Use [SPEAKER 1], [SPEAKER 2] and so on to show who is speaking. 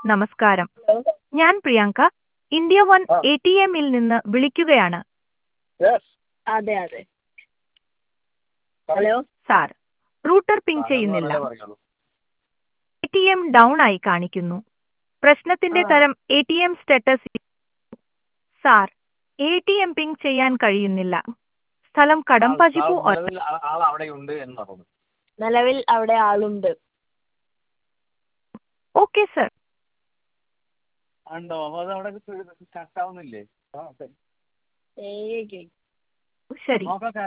[SPEAKER 1] നമസ്കാരം ഞാൻ Priyanka India one A T എമ്മിൽ നിന്ന് വിളിക്കുകയാണ്
[SPEAKER 2] അതെ അതെ ഹലോ
[SPEAKER 1] സാർ റൂട്ടർ പിങ് ചെയ്യുന്നില്ല എ ടി എം ഡൗൺ ആയി കാണിക്കുന്നു പ്രശ്നത്തിന്റെ
[SPEAKER 2] ആ.
[SPEAKER 1] തരം A T M status sir A T M ping ചെയ്യാൻ കഴിയുന്നില്ല സ്ഥലം കടമ്പജിപ്പു
[SPEAKER 3] നിലവിൽ ആ- ആൾ അവിടെയുണ്ട് എന്ന് പറഞ്ഞു
[SPEAKER 2] നിലവിൽ അവിടെ ആളുണ്ട്
[SPEAKER 1] ഓക്കെ സർ
[SPEAKER 3] ഉണ്ടോ അപ്പോൾ അത് അവിടെ സ്റ്റാർട്ട് ആവുന്നില്ലേ ആ ശരി
[SPEAKER 2] ഏയ്
[SPEAKER 1] ശരി
[SPEAKER 3] നോക്കാം